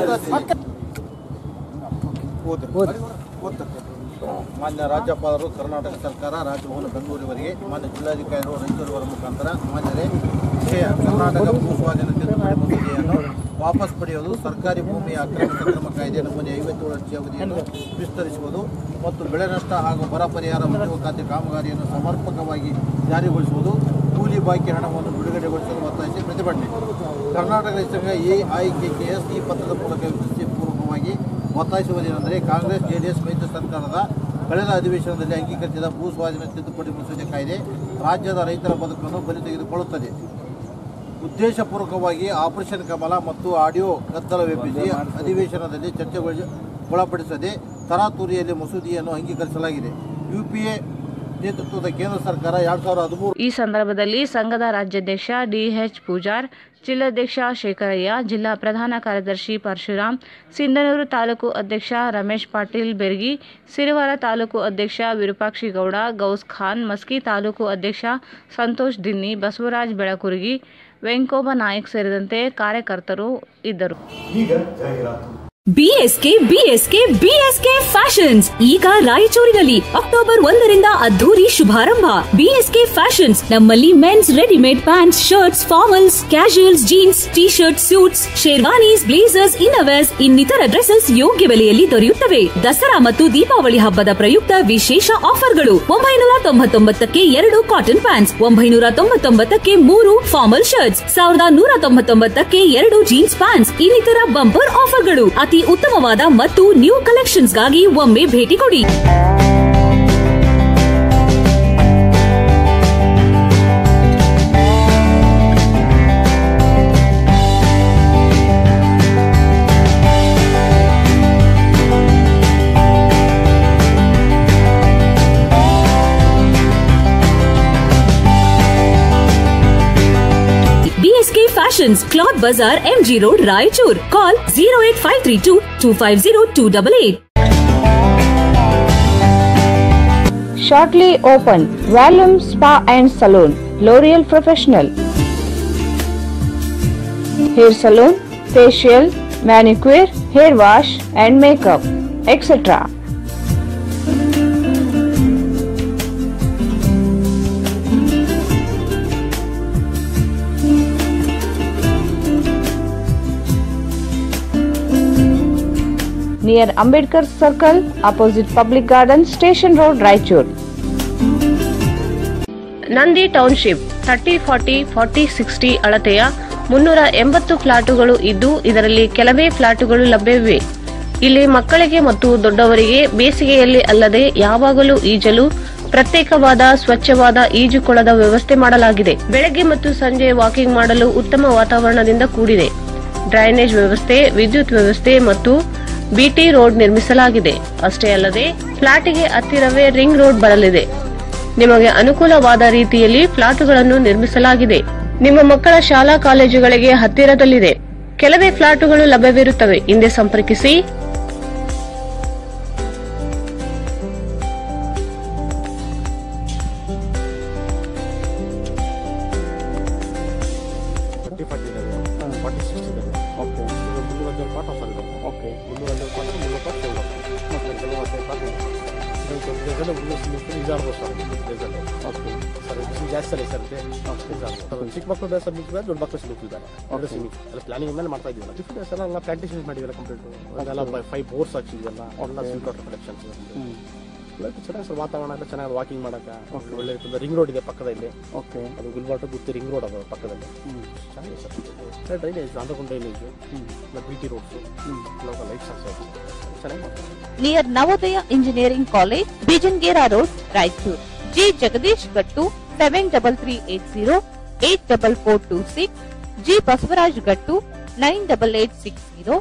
[SPEAKER 12] ಮಾನ್ಯ ರಾಜ್ಯಪಾಲರು ಕರ್ನಾಟಕ ಸರ್ಕಾರ ರಾಜಭವನ ಬೆಂಗಳೂರಿವರೆಗೆ ಮಾನ್ಯ ಜಿಲ್ಲಾಧಿಕಾರಿಗಳು ರೈತರವರ ಮುಖಾಂತರ ಮಾನ್ಯರೇ ವಿಷಯ ಕರ್ನಾಟಕ ಭೂ ಸ್ವಾಧೀನ ತಿದ್ದುಪಡಿ ಮಸೂದೆಯನ್ನು ವಾಪಸ್ ಪಡೆಯುವುದು ಸರ್ಕಾರಿ ಭೂಮಿಯ ಅಕ್ರಮ ಸಕ್ರಮ ಕಾಯ್ದೆ ನಮೂನೆ ಐವತ್ತೇಳು ಅರ್ಜಿ ಅವಧಿಯನ್ನು ವಿಸ್ತರಿಸುವುದು ಮತ್ತು ಬೆಳೆ ನಷ್ಟ ಹಾಗೂ ಬರ ಪರಿಹಾರ ಉದ್ಯೋಗ ಖಾತೆ ಕಾಮಗಾರಿಯನ್ನು ಸಮರ್ಪಕವಾಗಿ ಜಾರಿಗೊಳಿಸುವುದು ಕೂಲಿ ಬಾಕಿ ಹಣವನ್ನು ಬಿಡುಗಡೆಗೊಳಿಸಲು ಒತ್ತಾಯಿಸಿ ಪ್ರತಿಭಟನೆ ಕರ್ನಾಟಕ ರೈತ ಸಂಘ ಎಐಕೆಕೆಎಸ್ ಈ ಪತ್ರದ ಮೂಲಕ ಪೂರ್ವಕವಾಗಿ ಒತ್ತಾಯಿಸುವುದೇನೆಂದರೆ ಕಾಂಗ್ರೆಸ್ ಜೆಡಿಎಸ್ ಮೈತ್ರಿ ಸರ್ಕಾರದ ಕಳೆದ ಅಧಿವೇಶನದಲ್ಲಿ ಅಂಗೀಕರಿಸಿದ ಭೂ ಸ್ವಾಧೀನ ತಿದ್ದುಪಡಿ ಮಸೂದೆ ಕಾಯ್ದೆ ರಾಜ್ಯದ ರೈತರ ಬದುಕನ್ನು ಬಲಿ ತೆಗೆದುಕೊಳ್ಳುತ್ತದೆ ಉದ್ದೇಶಪೂರ್ವಕವಾಗಿ ಆಪರೇಷನ್ ಕಮಲ ಮತ್ತು ಆಡಿಯೋ ಗದ್ದಲವೆಬ್ಬಿಸಿ ಅಧಿವೇಶನದಲ್ಲಿ ಚರ್ಚೆಗೊಳ- ಒಳಪಡಿಸದೆ ತರಾತುರಿಯಲ್ಲಿ ಮಸೂದೆಯನ್ನು ಅಂಗೀಕರಿಸಲಾಗಿದೆ ಯುಪಿಎ ನೇತೃತ್ವದ ಕೇಂದ್ರ ಸರ್ಕಾರ ಎರಡ್ ಸಾವಿರದ ಹದಿಮೂರು
[SPEAKER 3] ಈ ಸಂದರ್ಭದಲ್ಲಿ ಸಂಘದ ರಾಜ್ಯಾಧ್ಯಕ್ಷ ಡಿಎಚ್ ಪೂಜಾರ್ ಜಿಲ್ಲಾಧ್ಯಕ್ಷ ಶೇಖರಯ್ಯ ಜಿಲ್ಲಾ ಪ್ರಧಾನ ಕಾರ್ಯದರ್ಶಿ ಪರಶುರಾಮ್ ಸಿಂಧನೂರು ತಾಲೂಕು ಅಧ್ಯಕ್ಷ ರಮೇಶ್ ಪಾಟೀಲ್ ಬೆರ್ಗಿ ಸಿರುವಾರ ತಾಲೂಕು ಅಧ್ಯಕ್ಷ ವಿರೂಪಾಕ್ಷಿ ಗೌಡ ಗೌಸ್ ಖಾನ್ ಮಸ್ಕಿ ತಾಲೂಕು ಅಧ್ಯಕ್ಷ ಸಂತೋಷ್ ದಿನ್ನಿ ಬಸವರಾಜ್ ಬೆಳಕುರ್ಗಿ ವೆಂಕೋಬ ನಾಯಕ್ ಸೇರಿದಂತೆ ಕಾರ್ಯಕರ್ತರು ಇದ್ದರು
[SPEAKER 1] ಈಗ ಜಾಹೀರಾತು
[SPEAKER 5] ಬಿಎಸ್ಕೆ ಬಿಎಸ್ಕೆ ಬಿಎಸ್ಕೆ ಫ್ಯಾಷನ್ಸ್ ಈಗ ರಾಯಚೂರಿನಲ್ಲಿ ಅಕ್ಟೋಬರ್ ಒಂದರಿಂದ ಅದ್ದೂರಿ ಶುಭಾರಂಭ ಬಿಎಸ್ಕೆ ಫ್ಯಾಷನ್ಸ್ ನಮ್ಮಲ್ಲಿ men's readymade pants shirts formals casuals jeans T shirt suits sherwanis blazers innerwears ಇನ್ನಿತರ ಡ್ರೆಸ್ಸಸ್ ಯೋಗ್ಯ ಬೆಲೆಯಲ್ಲಿ ದೊರೆಯುತ್ತವೆ ದಸರಾ ಮತ್ತು ದೀಪಾವಳಿ ಹಬ್ಬದ ಪ್ರಯುಕ್ತ ವಿಶೇಷ ಆಫರ್ಗಳು ಒಂಬೈನೂರ ತೊಂಬತ್ತೊಂಬತ್ತಕ್ಕೆ ಎರಡು ಕಾಟನ್ ಪ್ಯಾಂಟ್ಸ್ ಒಂಬೈನೂರ ತೊಂಬತ್ತೊಂಬತ್ತಕ್ಕೆ ಮೂರು ಫಾರ್ಮಲ್ ಶರ್ಟ್ಸ್ ಸಾವಿರದ ನೂರ ತೊಂಬತ್ತೊಂಬತ್ತಕ್ಕೆ ಎರಡು ಜೀನ್ಸ್ ಪ್ಯಾಂಟ್ಸ್ ಇನ್ನಿತರ ಬಂಪರ್ ಆಫರ್ಗಳು ಅತಿ ಉತ್ತಮವಾದ ಮತ್ತು ನ್ಯೂ ಕಲೆಕ್ಷನ್ಸ್ಗಾಗಿ ಒಮ್ಮೆ ಭೇಟಿ ಕೊಡಿ BSK fashions cloth bazaar MG road Raichur call zero eight five three two two five zero two double eight
[SPEAKER 3] Shortly open Volume Spa and Salon, L'Oreal Professional. Hair salon, facial, manicure, hair wash and makeup, etc. Near Ambedkar Circle, opposite Public Garden, Station Road, Raichur. Nandi township thirty forty forty sixty ಅಳತೆಯ ಮುನ್ನೂರ ಎಂಬತ್ತು ಫ್ಲಾಟುಗಳು ಇದ್ದು ಇದರಲ್ಲಿ ಕೆಲವೇ ಫ್ಲಾಟುಗಳು ಲಭ್ಯವಿವೆ ಇಲ್ಲಿ ಮಕ್ಕಳಿಗೆ ಮತ್ತು ದೊಡ್ಡವರಿಗೆ ಬೇಸಿಗೆಯಲ್ಲಿ ಅಲ್ಲದೆ ಯಾವಾಗಲೂ ಈಜಲು ಪ್ರತ್ಯೇಕವಾದ ಸ್ವಚ್ಛವಾದ ಈಜುಕೊಳದ ವ್ಯವಸ್ಥೆ ಮಾಡಲಾಗಿದೆ ಬೆಳಗ್ಗೆ ಮತ್ತು ಸಂಜೆ ವಾಕಿಂಗ್ ಮಾಡಲು ಉತ್ತಮ ವಾತಾವರಣದಿಂದ ಕೂಡಿದೆ ಡ್ರೈನೇಜ್ ವ್ಯವಸ್ಥೆ ವಿದ್ಯುತ್ ವ್ಯವಸ್ಥೆ ಮತ್ತು ಬಿಟಿ ರೋಡ್ ನಿರ್ಮಿಸಲಾಗಿದೆ ಅಷ್ಟೇ ಅಲ್ಲದೆ ಫ್ಲಾಟಿಗೆ ಹತ್ತಿರವೇ ರಿಂಗ್ ರೋಡ್ ಬರಲಿದೆ ನಿಮಗೆ ಅನುಕೂಲವಾದ ರೀತಿಯಲ್ಲಿ ಫ್ಲಾಟುಗಳನ್ನು ನಿರ್ಮಿಸಲಾಗಿದೆ ನಿಮ್ಮ ಮಕ್ಕಳ ಶಾಲಾ ಕಾಲೇಜುಗಳಿಗೆ ಹತ್ತಿರದಲ್ಲಿದೆ ಕೆಲವೇ ಫ್ಲಾಟುಗಳು ಲಭ್ಯವಿರುತ್ತವೆ ಹಿಂದೆ ಸಂಪರ್ಕಿಸಿ
[SPEAKER 13] ಫಾರ್ಟಿ ಫಾರ್ಟಿ ಇದ್ದಾವೆ ಫಾರ್ಟಿ ಸಿಕ್ಸ್ ಇದ್ದಾವೆ ಓಕೆ ಮುನ್ನೂರ ಹದಿನೇಳು ಪಾಠ ಆಫರ್ ಇದೆ ಓಕೆ ಮುನ್ನೂರ ಹದಿನೇಳು ಪಾಠ ಮುನ್ನೂರು ಪಾಠ ಸೇವ್ ಓಕೆ ಕೆಲವು ಹದಿನೈದು ಪಾಠ ಡೆಸಲ್ ಮುನ್ನೂರು ಸಿಗುತ್ತೆ ಇಜಾರ್ದು ಸರ್ ಡೆಸಲ್ ಓಕೆ ಸರ್ ಬಿಸಿ ಜಾಸ್ತಿ ಅಲ್ಲ ಸರ್ ಇದೆ ಸರ್ ಚಿಕ್ಕ ಮಕ್ಕಳು ಬೇಸ ಮಿಕ್ಕಿದ್ದಾರೆ ದೊಡ್ಡ ಮಕ್ಕಳು ಸಿಗುತ್ತಿದ್ದಾರೆ ಎರಡು ಸಿಮಿ ಎಲ್ಲ ಪ್ಲಾನಿಂಗ್ ಮೇಲೆ ಮಾಡ್ತಾ ಇದೀವಲ್ಲ ಡಿಫ್ರೆಂಟ್ ಡೇಸ್ ಎಲ್ಲ ಪ್ಲಾಂಟೇಷನ್ ಮಾಡಿದ್ದೀವಲ್ಲ ಕಂಪ್ಲೀಟ್ ಅದೆಲ್ಲ ಫೈವ್ ಬೋರ್ಸ್ ಹಾಕ್ಸಿದ್ವಲ್ಲ ಎಲ್ಲ ಸಿಲ್ಕ್ ವಾಟರ್ ಕಲೆಕ್ಷನ್ಸ್ ಎಲ್ಲ ಚೆನ್ನಾಗಿ ಸರ್ ವಾತಾವರಣ ಎಲ್ಲ ಚೆನ್ನಾಗಿ ವಾಕಿಂಗ್ ಮಾಡಕ್ಕೆ ಒಳ್ಳೆ ಇರ್ತದೆ ರಿಂಗ್ ರೋಡ್ ಇದೆ ಪಕ್ಕದಲ್ಲಿ ಓಕೆ ಅದು ಗುಲ್ಬರ್ಗ ಗುತ್ತಿ ರಿಂಗ್ ರೋಡ್ ಅದು ಪಕ್ಕದಲ್ಲಿ ಚೆನ್ನಾಗಿದೆ sir sir drainage underground drainage B T roads local lights ಚೆನ್ನಾಗಿ ಮಾಡ್ತಾರೆ
[SPEAKER 4] near Navodaya engineering college Bijangera road Raichur G Jagadish Gattu seven double three eight zero eight double four two six G Basavaraj Gattu nine double eight six zero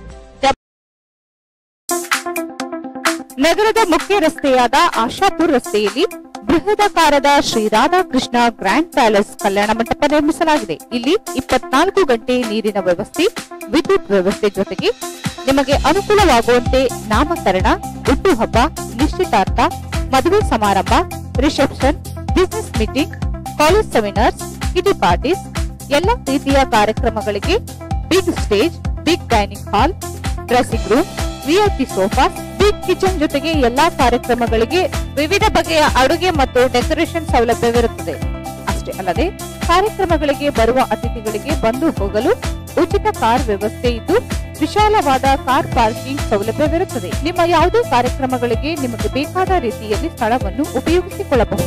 [SPEAKER 4] ನಗರದ ಮುಖ್ಯ ರಸ್ತೆಯಾದ ಆಶಾಪುರ್ ರಸ್ತೆಯಲ್ಲಿ ಬೃಹದಾಕಾರದ ಶ್ರೀ ರಾಧಾಕೃಷ್ಣ ಗ್ರ್ಯಾಂಡ್ ಪ್ಯಾಲೇಸ್ ಕಲ್ಯಾಣ ಮಂಟಪ ನಿರ್ಮಿಸಲಾಗಿದೆ ಇಲ್ಲಿ ಇಪ್ಪತ್ನಾಲ್ಕು ಗಂಟೆ ನೀರಿನ ವ್ಯವಸ್ಥೆ ವಿದ್ಯುತ್ ವ್ಯವಸ್ಥೆ ಜೊತೆಗೆ ನಿಮಗೆ ಅನುಕೂಲವಾಗುವಂತೆ ನಾಮಕರಣ ಹುಟ್ಟುಹಬ್ಬ ನಿಶ್ಚಿತಾರ್ಥ ಮದುವೆ ಸಮಾರಂಭ reception business meeting college seminars kitty parties ಎಲ್ಲ ರೀತಿಯ ಕಾರ್ಯಕ್ರಮಗಳಿಗೆ big stage big dining hall dressing room VIP sofa big kitchen ಜೊತೆಗೆ ಎಲ್ಲಾ ಕಾರ್ಯಕ್ರಮಗಳಿಗೆ ವಿವಿಧ ಬಗೆಯ ಅಡುಗೆ ಮತ್ತು ಡೆಕೋರೇಷನ್ ಸೌಲಭ್ಯವಿರುತ್ತದೆ ಅಷ್ಟೇ ಅಲ್ಲದೆ ಕಾರ್ಯಕ್ರಮಗಳಿಗೆ ಬರುವ ಅತಿಥಿಗಳಿಗೆ ಬಂದು ಹೋಗಲು ಉಚಿತ ಕಾರ್ ವ್ಯವಸ್ಥೆ ಇದ್ದು ವಿಶಾಲವಾದ ಕಾರ್ ಪಾರ್ಕಿಂಗ್ ಸೌಲಭ್ಯವಿರುತ್ತದೆ ನಿಮ್ಮ ಯಾವುದೇ ಕಾರ್ಯಕ್ರಮಗಳಿಗೆ ನಿಮಗೆ ಬೇಕಾದ ರೀತಿಯಲ್ಲಿ ಸ್ಥಳವನ್ನು ಉಪಯೋಗಿಸಿಕೊಳ್ಳಬಹುದು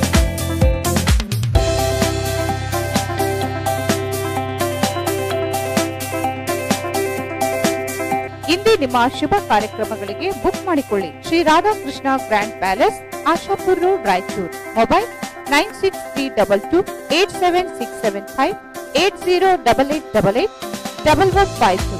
[SPEAKER 4] ಇಂದೇ ನಿಮ್ಮ ಶುಭ ಕಾರ್ಯಕ್ರಮಗಳಿಗೆ ಬುಕ್ ಮಾಡಿಕೊಳ್ಳಿ Shri Radhakrishna grand palace Ashapur road Raichur mobile nine six three double two eight seven six seven five eight zero double eight double eight double one five two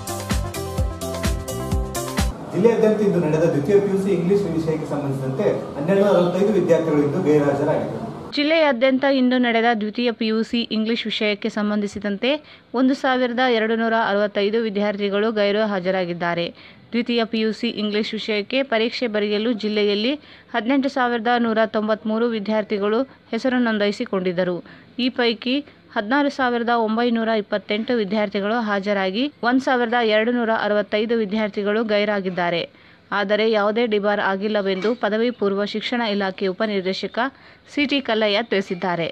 [SPEAKER 1] ಜಿಲ್ಲೆಯಾದ್ಯಂತ ಇಂದು ನಡೆದ ದ್ವಿತೀಯ ಪಿಯುಸಿ ಇಂಗ್ಲಿಷ್ ವಿಷಯಕ್ಕೆ ಸಂಬಂಧಿಸಿದಂತೆ ಹನ್ನೆರಡು ಅರವತ್ತೈದು ವಿದ್ಯಾರ್ಥಿಗಳು ಇಂದು ಗೈರುಹಾಜರಾಗಿದ್ದರು
[SPEAKER 3] ಜಿಲ್ಲೆಯಾದ್ಯಂತ ಇಂದು ನಡೆದ ದ್ವಿತೀಯ ಪಿಯುಸಿ ಇಂಗ್ಲಿಷ್ ವಿಷಯಕ್ಕೆ ಸಂಬಂಧಿಸಿದಂತೆ ಒಂದು ಸಾವಿರದ ಎರಡು ನೂರ ಅರವತ್ತೈದು ವಿದ್ಯಾರ್ಥಿಗಳು ಗೈರು ಹಾಜರಾಗಿದ್ದಾರೆ ದ್ವಿತೀಯ ಪಿಯುಸಿ ಇಂಗ್ಲಿಷ್ ವಿಷಯಕ್ಕೆ ಪರೀಕ್ಷೆ ಬರೆಯಲು ಜಿಲ್ಲೆಯಲ್ಲಿ ಹದಿನೆಂಟು ಸಾವಿರದ ನೂರ ತೊಂಬತ್ತ್ಮೂರು ವಿದ್ಯಾರ್ಥಿಗಳು ಹೆಸರು ನೋಂದಾಯಿಸಿಕೊಂಡಿದ್ದರು ಈ ಪೈಕಿ ಹದಿನಾರು ಸಾವಿರದ ಒಂಬೈನೂರ ಇಪ್ಪತ್ತೆಂಟು ವಿದ್ಯಾರ್ಥಿಗಳು ಹಾಜರಾಗಿ ಒಂದು ಸಾವಿರದ ಎರಡು ನೂರ ಅರವತ್ತೈದು ವಿದ್ಯಾರ್ಥಿಗಳು ಗೈರಾಗಿದ್ದಾರೆ ಆದರೆ ಯಾವುದೇ ಡಿಬಾರ್ ಆಗಿಲ್ಲವೆಂದು ಪದವಿ ಪೂರ್ವ ಶಿಕ್ಷಣ ಇಲಾಖೆ ಉಪನಿರ್ದೇಶಕ ಸಿಟಿ ಕಲ್ಲಯ್ಯ ತಿಳಿಸಿದ್ದಾರೆ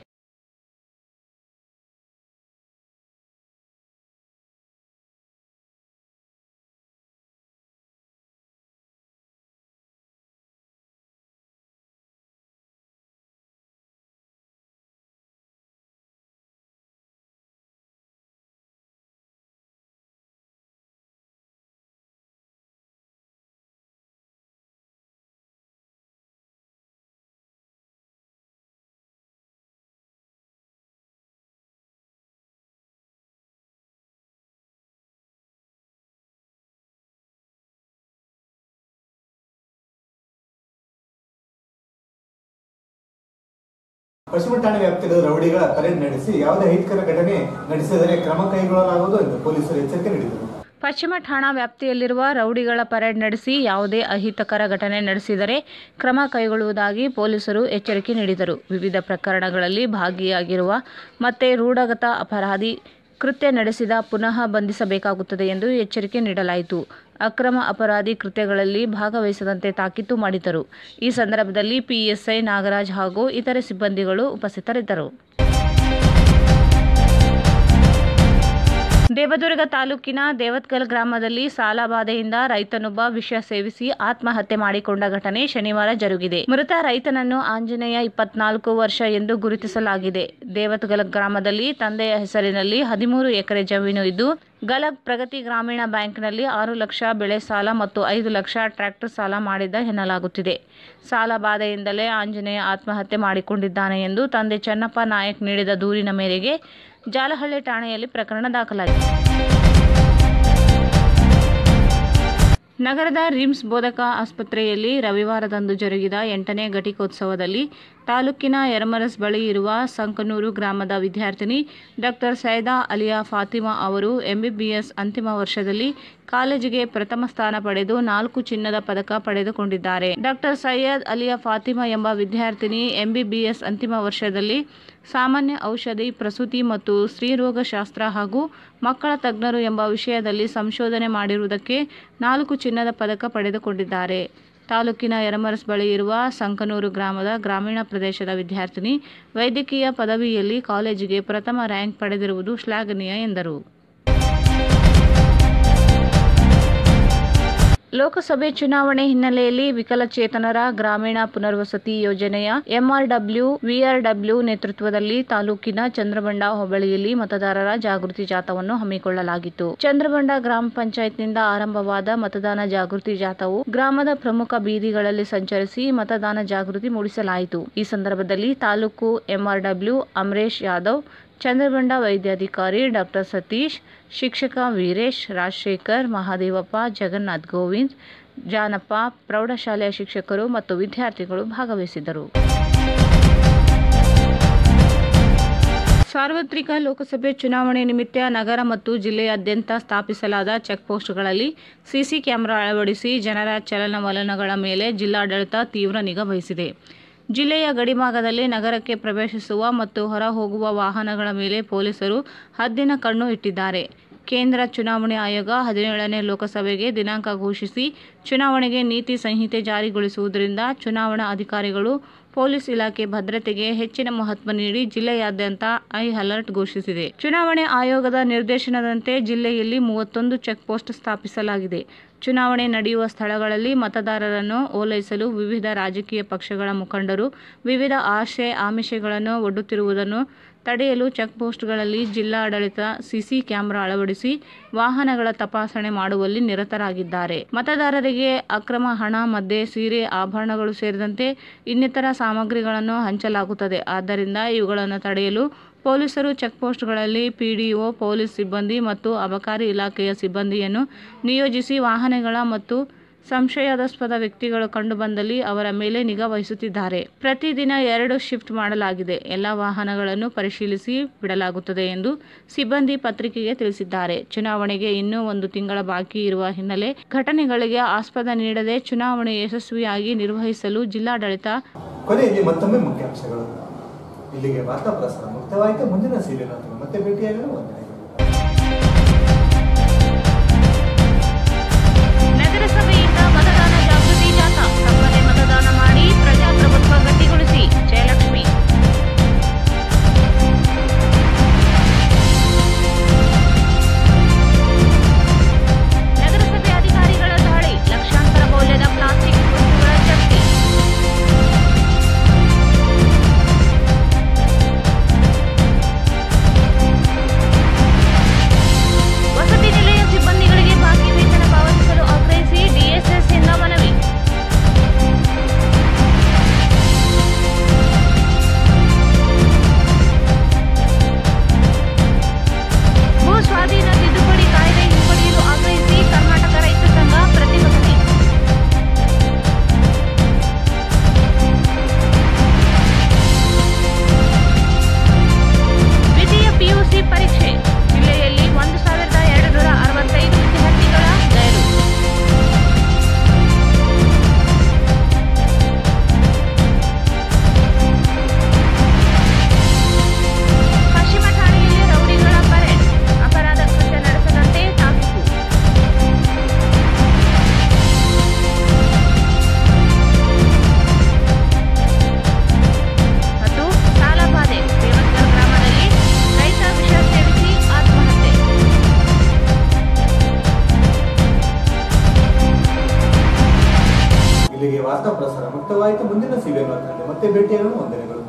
[SPEAKER 1] ಪಶ್ಚಿಮ ಠಾಣೆ ವ್ಯಾಪ್ತಿಯಲ್ಲಿ ರೌಡಿಗಳ ಪರೇಡ್ ನಡೆಸಿ ಯಾವುದೇ ಅಹಿತಕರ ಘಟನೆ ನಡೆಸಿದರೆ ಕ್ರಮ ಕೈಗೊಳ್ಳಲಾಗುವುದು ಎಂದು ಪೊಲೀಸರು ಎಚ್ಚರಿಕೆ ನೀಡಿದರು
[SPEAKER 3] ಪಶ್ಚಿಮ ಠಾಣಾ ವ್ಯಾಪ್ತಿಯಲ್ಲಿರುವ ರೌಡಿಗಳ ಪರೇಡ್ ನಡೆಸಿ ಯಾವುದೇ ಅಹಿತಕರ ಘಟನೆ ನಡೆಸಿದರೆ ಕ್ರಮ ಕೈಗೊಳ್ಳುವುದಾಗಿ ಪೊಲೀಸರು ಎಚ್ಚರಿಕೆ ನೀಡಿದರು ವಿವಿಧ ಪ್ರಕರಣಗಳಲ್ಲಿ ಭಾಗಿಯಾಗಿರುವ ಮತ್ತೆ ರೂಢಗತ ಅಪರಾಧಿ ಕೃತ್ಯ ನಡೆಸಿದ ಪುನಃ ಬಂಧಿಸಬೇಕಾಗುತ್ತದೆ ಎಂದು ಎಚ್ಚರಿಕೆ ನೀಡಲಾಯಿತು ಅಕ್ರಮ ಅಪರಾಧಿ ಕೃತ್ಯಗಳಲ್ಲಿ ಭಾಗವಹಿಸದಂತೆ ತಾಕೀತು ಮಾಡಿದರು ಈ ಸಂದರ್ಭದಲ್ಲಿ ಪಿಎಸ್ಐ ನಾಗರಾಜ್ ಹಾಗೂ ಇತರೆ ಸಿಬ್ಬಂದಿಗಳು ಉಪಸ್ಥಿತರಿದ್ದರು ದೇವದುರ್ಗ ತಾಲೂಕಿನ ದೇವತ್ಕಲ್ ಗ್ರಾಮದಲ್ಲಿ ಸಾಲಬಾಧೆಯಿಂದ ರೈತನೊಬ್ಬ ವಿಷ ಸೇವಿಸಿ ಆತ್ಮಹತ್ಯೆ ಮಾಡಿಕೊಂಡ ಘಟನೆ ಶನಿವಾರ ಜರುಗಿದೆ ಮೃತ ರೈತನನ್ನು ಆಂಜನೇಯ ಇಪ್ಪತ್ನಾಲ್ಕು ವರ್ಷ ಎಂದು ಗುರುತಿಸಲಾಗಿದೆ ದೇವತ್ಗಲ್ ಗ್ರಾಮದಲ್ಲಿ ತಂದೆಯ ಹೆಸರಿನಲ್ಲಿ ಹದಿಮೂರು ಎಕರೆ ಜಮೀನು ಇದ್ದು ಗಲಗ್ ಪ್ರಗತಿ ಗ್ರಾಮೀಣ ಬ್ಯಾಂಕ್ನಲ್ಲಿ ಆರು ಲಕ್ಷ ಬೆಳೆ ಸಾಲ ಮತ್ತು ಐದು ಲಕ್ಷ ಟ್ರ್ಯಾಕ್ಟರ್ ಸಾಲ ಮಾಡಿದ್ದ ಎನ್ನಲಾಗುತ್ತಿದೆ ಸಾಲ ಬಾಧೆಯಿಂದಲೇ ಆಂಜನೇಯ ಆತ್ಮಹತ್ಯೆ ಮಾಡಿಕೊಂಡಿದ್ದಾನೆ ಎಂದು ತಂದೆ ಚೆನ್ನಪ್ಪ ನಾಯಕ್ ನೀಡಿದ ದೂರಿನ ಮೇರೆಗೆ ಜಾಲಹಳ್ಳಿ ಠಾಣೆಯಲ್ಲಿ ಪ್ರಕರಣ ದಾಖಲಾಗಿದೆ ನಗರದ ರಿಮ್ಸ್ ಬೋಧಕ ಆಸ್ಪತ್ರೆಯಲ್ಲಿ ರವಿವಾರದಂದು ಜರುಗಿದ ಎಂಟನೇ ಘಟಿಕೋತ್ಸವದಲ್ಲಿ ತಾಲೂಕಿನ ಯರಮರಸ್ ಬಳಿ ಇರುವ ಸಂಕನೂರು ಗ್ರಾಮದ ವಿದ್ಯಾರ್ಥಿನಿ ಡಾಕ್ಟರ್ ಸೈದಾ ಅಲಿಯಾ ಫಾತಿಮಾ ಅವರು ಎಂಬಿಬಿಎಸ್ ಅಂತಿಮ ವರ್ಷದಲ್ಲಿ ಕಾಲೇಜಿಗೆ ಪ್ರಥಮ ಸ್ಥಾನ ಪಡೆದು ನಾಲ್ಕು ಚಿನ್ನದ ಪದಕ ಪಡೆದುಕೊಂಡಿದ್ದಾರೆ ಡಾಕ್ಟರ್ ಸೈಯದ್ ಅಲಿಯಾ ಫಾತಿಮಾ ಎಂಬ ವಿದ್ಯಾರ್ಥಿನಿ ಎಂಬಿಬಿಎಸ್ ಅಂತಿಮ ವರ್ಷದಲ್ಲಿ ಸಾಮಾನ್ಯ ಔಷಧಿ ಪ್ರಸೂತಿ ಮತ್ತು ಸ್ತ್ರೀರೋಗಶಾಸ್ತ್ರ ಹಾಗೂ ಮಕ್ಕಳ ತಜ್ಞರು ಎಂಬ ವಿಷಯದಲ್ಲಿ ಸಂಶೋಧನೆ ಮಾಡಿರುವುದಕ್ಕೆ ನಾಲ್ಕು ಚಿನ್ನದ ಪದಕ ಪಡೆದುಕೊಂಡಿದ್ದಾರೆ ತಾಲೂಕಿನ ಯರಮರಸ್ ಬಳಿ ಇರುವ ಸಂಕನೂರು ಗ್ರಾಮದ ಗ್ರಾಮೀಣ ಪ್ರದೇಶದ ವಿದ್ಯಾರ್ಥಿನಿ ವೈದ್ಯಕೀಯ ಪದವಿಯಲ್ಲಿ ಕಾಲೇಜಿಗೆ ಪ್ರಥಮ ರ್ಯಾಂಕ್ ಪಡೆದಿರುವುದು ಶ್ಲಾಘನೀಯ ಎಂದರು ಲೋಕಸಭೆ ಚುನಾವಣೆ ಹಿನ್ನೆಲೆಯಲ್ಲಿ ವಿಕಲಚೇತನರ ಗ್ರಾಮೀಣ ಪುನರ್ವಸತಿ ಯೋಜನೆಯ ಎಂಆರ್ಡಬ್ಲ್ಯೂ ವಿಆರ್ಡಬ್ಲ್ಯೂ ನೇತೃತ್ವದಲ್ಲಿ ತಾಲೂಕಿನ ಚಂದ್ರಬಂಡ ಹೋಬಳಿಯಲ್ಲಿ ಮತದಾರರ ಜಾಗೃತಿ ಜಾಥಾವನ್ನು ಹಮ್ಮಿಕೊಳ್ಳಲಾಗಿತ್ತು ಚಂದ್ರಬಂಡ ಗ್ರಾಮ ಪಂಚಾಯತ್ನಿಂದ ಆರಂಭವಾದ ಮತದಾನ ಜಾಗೃತಿ ಜಾಥಾವು ಗ್ರಾಮದ ಪ್ರಮುಖ ಬೀದಿಗಳಲ್ಲಿ ಸಂಚರಿಸಿ ಮತದಾನ ಜಾಗೃತಿ ಮೂಡಿಸಲಾಯಿತು ಈ ಸಂದರ್ಭದಲ್ಲಿ ತಾಲೂಕು ಎಂಆರ್ಡಬ್ಲ್ಯೂ ಅಮರೇಶ್ ಯಾದವ್ ಚಂದ್ರಬಂಡ ವೈದ್ಯಾಧಿಕಾರಿ ಡಾಕ್ಟರ್ ಸತೀಶ್ ಶಿಕ್ಷಕ ವೀರೇಶ್ ರಾಜಶೇಖರ್ ಮಹಾದೇವಪ್ಪ ಜಗನ್ನಾಥ್ ಗೋವಿಂದ್ ಜಾನಪ್ಪ ಪ್ರೌಢಶಾಲೆಯ ಶಿಕ್ಷಕರು ಮತ್ತು ವಿದ್ಯಾರ್ಥಿಗಳು ಭಾಗವಹಿಸಿದ್ದರು ಸಾರ್ವತ್ರಿಕ ಲೋಕಸಭೆ ಚುನಾವಣೆ ನಿಮಿತ್ತ ನಗರ ಮತ್ತು ಜಿಲ್ಲೆಯಾದ್ಯಂತ ಸ್ಥಾಪಿಸಲಾದ ಚೆಕ್ಪೋಸ್ಟ್ಗಳಲ್ಲಿ ಸಿಸಿ ಕ್ಯಾಮೆರಾ ಅಳವಡಿಸಿ ಜನರ ಚಲನವಲನಗಳ ಮೇಲೆ ಜಿಲ್ಲಾಡಳಿತ ತೀವ್ರ ನಿಗಾ ವಹಿಸಿದೆ ಜಿಲ್ಲೆಯ ಗಡಿಭಾಗದಲ್ಲಿ ನಗರಕ್ಕೆ ಪ್ರವೇಶಿಸುವ ಮತ್ತು ಹೊರ ಹೋಗುವ ವಾಹನಗಳ ಮೇಲೆ ಪೊಲೀಸರು ಹದ್ದಿನ ಕಣ್ಣು ಇಟ್ಟಿದ್ದಾರೆ ಕೇಂದ್ರ ಚುನಾವಣೆ ಆಯೋಗ ಹದಿನೇಳನೇ ಲೋಕಸಭೆಗೆ ದಿನಾಂಕ ಘೋಷಿಸಿ ಚುನಾವಣೆಗೆ ನೀತಿ ಸಂಹಿತೆ ಜಾರಿಗೊಳಿಸುವುದರಿಂದ ಚುನಾವಣಾ ಅಧಿಕಾರಿಗಳು ಪೊಲೀಸ್ ಇಲಾಖೆ ಭದ್ರತೆಗೆ ಹೆಚ್ಚಿನ ಮಹತ್ವ ನೀಡಿ ಜಿಲ್ಲೆಯಾದ್ಯಂತ ಐ ಅಲರ್ಟ್ ಘೋಷಿಸಿದೆ ಚುನಾವಣೆ ಆಯೋಗದ ನಿರ್ದೇಶನದಂತೆ ಜಿಲ್ಲೆಯಲ್ಲಿ ಮೂವತ್ತೊಂದು ಚೆಕ್ಪೋಸ್ಟ್ ಸ್ಥಾಪಿಸಲಾಗಿದೆ ಚುನಾವಣೆ ನಡೆಯುವ ಸ್ಥಳಗಳಲ್ಲಿ ಮತದಾರರನ್ನು ಓಲೈಸಲು ವಿವಿಧ ರಾಜಕೀಯ ಪಕ್ಷಗಳ ಮುಖಂಡರು ವಿವಿಧ ಆಶೆ ಆಮಿಷಗಳನ್ನು ಒಡ್ಡುತ್ತಿರುವುದನ್ನು ತಡೆಯಲು ಚೆಕ್ಪೋಸ್ಟ್ಗಳಲ್ಲಿ ಜಿಲ್ಲಾಡಳಿತ ಸಿಸಿ ಕ್ಯಾಮೆರಾ ಅಳವಡಿಸಿ ವಾಹನಗಳ ತಪಾಸಣೆ ಮಾಡುವಲ್ಲಿ ನಿರತರಾಗಿದ್ದಾರೆ ಮತದಾರರಿಗೆ ಅಕ್ರಮ ಹಣ ಮದ್ಯ ಸೀರೆ ಆಭರಣಗಳು ಸೇರಿದಂತೆ ಇನ್ನಿತರ ಸಾಮಗ್ರಿಗಳನ್ನು ಹಂಚಲಾಗುತ್ತದೆ ಆದ್ದರಿಂದ ಇವುಗಳನ್ನು ತಡೆಯಲು ಪೊಲೀಸರು ಚೆಕ್ಪೋಸ್ಟ್ಗಳಲ್ಲಿ ಪಿಡಿಒ ಪೊಲೀಸ್ ಸಿಬ್ಬಂದಿ ಮತ್ತು ಅಬಕಾರಿ ಇಲಾಖೆಯ ಸಿಬ್ಬಂದಿಯನ್ನು ನಿಯೋಜಿಸಿ ವಾಹನಗಳ ಮತ್ತು ಸಂಶಯಾಸ್ಪದ ವ್ಯಕ್ತಿಗಳು ಕಂಡುಬಂದಲ್ಲಿ ಅವರ ಮೇಲೆ ನಿಗಾ ವಹಿಸುತ್ತಿದ್ದಾರೆ ಪ್ರತಿದಿನ ಎರಡು ಶಿಫ್ಟ್ ಮಾಡಲಾಗಿದೆ ಎಲ್ಲ ವಾಹನಗಳನ್ನು ಪರಿಶೀಲಿಸಿ ಬಿಡಲಾಗುತ್ತದೆ ಎಂದು ಸಿಬ್ಬಂದಿ ಪತ್ರಿಕೆಗೆ ತಿಳಿಸಿದ್ದಾರೆ ಚುನಾವಣೆಗೆ ಇನ್ನೂ ಒಂದು ತಿಂಗಳ ಬಾಕಿ ಇರುವ ಹಿನ್ನೆಲೆ ಘಟನೆಗಳಿಗೆ ಆಸ್ಪದ ನೀಡದೆ ಚುನಾವಣೆ ಯಶಸ್ವಿಯಾಗಿ ನಿರ್ವಹಿಸಲು ಜಿಲ್ಲಾಡಳಿತ
[SPEAKER 1] ಕೊನೆಯಲ್ಲಿ ಮತ್ತೊಮ್ಮೆ ಮುಖ್ಯಾಂಶಗಳು ಇಲ್ಲಿಗೆ ವಾರ್ತಾ ಪ್ರಸಾರ ಮುಕ್ತವಾಯಿತು ಮುಂದಿನ ಸೀರಿಯಲ್ ಮತ್ತೆ ಭೇಟಿಯಾಗಲು ವಂದನೆಗಳು
[SPEAKER 3] ನಗರಸಭೆಯಿಂದ ಮತದಾನ ಜಾಗೃತಿ ಜಾಥಾ ತಪ್ಪದೆ ಮತದಾನ ಮಾಡಿ ಪ್ರಜಾಪ್ರಭುತ್ವ ಗಟ್ಟಿಗೊಳಿಸಿ ಜಯಲಕ್ಷ್ಮಿ ನಗರಸಭೆ ಅಧಿಕಾರಿಗಳ ದಾಳಿ ಲಕ್ಷಾಂತರ ಮೌಲ್ಯದ ಪ್ಲಾಸ್ಟಿಕ್ ವಸ್ತುಗಳ ಜಪ್ತಿ ವಸತಿ ನಿಲಯ ಸಿಬ್ಬಂದಿಗಳಿಗೆ ಬಾಕಿ ವೇತನ ಪಾವತಿಸಲು ಆಗ್ರಹಿಸಿ ಡಿಎಸ್ಎಸ್ ಇಂದ ಮನವಿ ಭೂ ಸ್ವಾಧೀನ ತಿದ್ದುಪಡಿ ಕಾಯ್ದೆ ಹಿಂಪಡೆಯಲು ಆಗ್ರಹಿಸಿ ಕರ್ನಾಟಕ ರೈತ ಸಂಘ ಪ್ರತಿಭಟನೆ ದ್ವಿತೀಯ ಪಿಯುಸಿ ಪರೀಕ್ಷೆ ಜಿಲ್ಲೆಯಲ್ಲಿ ಒಂದು ಸಾವಿರದ ಎರಡು ನೂರ ಅರವತ್ತೈದು ವಿದ್ಯಾರ್ಥಿಗಳ ಗೈರು ಪಶ್ಚಿಮ ಠಾಣೆಯಲ್ಲಿ ರೌಡಿಗಳ ಪರೇಡ್ ಅಪರಾಧ ಕೃತ್ಯ ನಡೆಸದಂತೆ ತಾಕೀತು ಮತ್ತು ಸಾಲಬಾಧೆ ದೇವಸ್ಕರ್ ಗ್ರಾಮದಲ್ಲಿ ರೈತ ವಿಷ ಸೇವಿಸಿ ಆತ್ಮಹತ್ಯೆ
[SPEAKER 1] ಇಲ್ಲಿಗೆ ವಾರ್ತಾ ಪ್ರಸಾರ ಮುಕ್ತವಾಯಿತು ಮುಂದಿನ ಸೀರಿಯಲ್ ಮತ್ತೆ ಭೇಟಿಯಾಗಲು ವಂದನೆಗಳು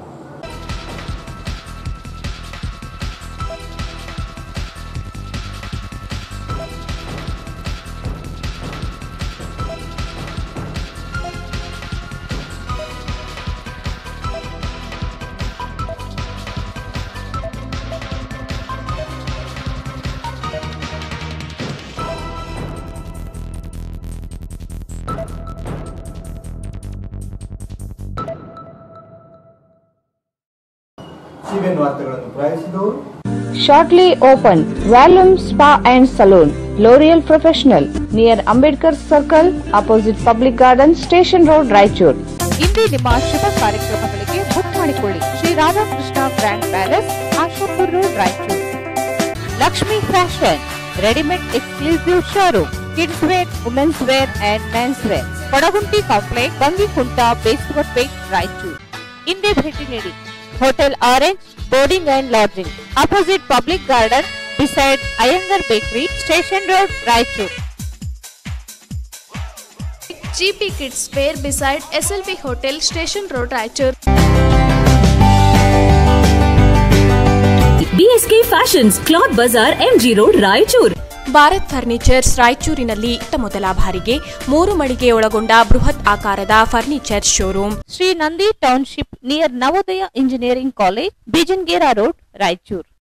[SPEAKER 1] ಸಿಬಿಎನ್ ವಾರ್ತೆಗಳನ್ನು ಪ್ರಾಯಿಸಿದವರು
[SPEAKER 3] Shortly open Volume Spa and Saloon, L'Oreal Professional, near Ambedkar Circle, opposite Public Garden, Station Road, Raichur.
[SPEAKER 4] ಇಂದೇ ನಿಮ್ಮ ಶುಭ ಕಾರ್ಯಕ್ರಮಗಳಿಗೆ ಬುಕ್ ಮಾಡಿಕೊಳ್ಳಿ Shri Radhakrishna grand palace Ashapur road Raichur Lakshmi fashion readymade exclusive showroom kids wear women's wear and men's wear Padagunti complex Bangikunta Beswar Pet Raichur ಇಂದೇ ಭೇಟಿ ನೀಡಿ hotel orange boarding and lodging opposite public garden beside Iyengar bakery station road Raichur
[SPEAKER 9] GP Kids Fair beside SLV Hotel, Station Road, Raichur.
[SPEAKER 5] BSK fashions cloth bazaar MG road Raichur
[SPEAKER 2] Bharat furnitures ರಾಯಚೂರಿನಲ್ಲಿ ಇತ್ತ ಮೊದಲ ಬಾರಿಗೆ ಮೂರು ಮಳಿಗೆ ಒಳಗೊಂಡ ಬೃಹತ್ ಆಕಾರದ furniture showroom
[SPEAKER 4] Shri Nandi township near Navodaya engineering college Bijangera road Raichur